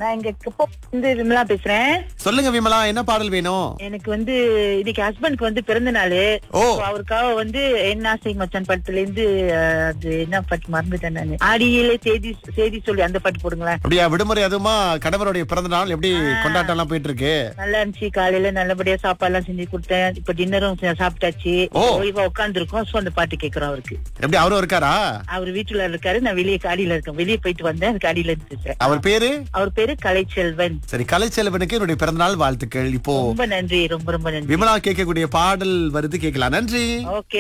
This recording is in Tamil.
நான் இங்க குப்பம் வந்து விமலா பேசுறேன் சொல்லுங்க விமலா என்ன பாடல் வேணும் எனக்கு வந்து இன்னைக்கு ஹஸ்பண்டுக்கு வந்து பிறந்த நாள் ஓ அவருக்காக வந்து என்ன ஆசை மச்சான் படத்துல இருந்து அஹ், அது என்ன பாட்டு மறந்துட்டேன் நானு ஆடியிலே செய்தி செய்தி சொல்லி அந்த பாட்டு போடுங்களேன் அப்படியா விடுமுறை அதுமா கணவருடைய பிறந்த நாள் எப்படி கொண்டாட்டம் எல்லாம் போயிட்டு இருக்கு நல்லா இருந்துச்சு காலையில நல்லபடியா சாப்பாடு எல்லாம் செஞ்சு கொடுத்தேன் இப்ப டின்னரும் சாப்பிட்டாச்சு ஓ. ஓய்வா உட்கார்ந்து இருக்கோம் சோ அந்த பாட்டு கேக்குறோம் அவருக்கு எப்படி அவரும் இருக்காரா அவர் வீட்டுல இருக்காரு நான் வெளியே காடியில இருக்கேன் வெளியே போயிட்டு வந்தேன் அந்த காடியில இருந்து பேசுறேன் அவர் பேரு அவர் பேரு கலைச்செல்வன் சரி கலைச்செல்வனுக்கு என்னுடைய பிறந்த நாள் வாழ்த்துக்கள் இப்போ ரொம்ப நன்றி ரொம்ப ரொம்ப நன்றி விமலா கேட்கக்கூடிய பாடல் வருது கேட்கலாம் நன்றி ஓகே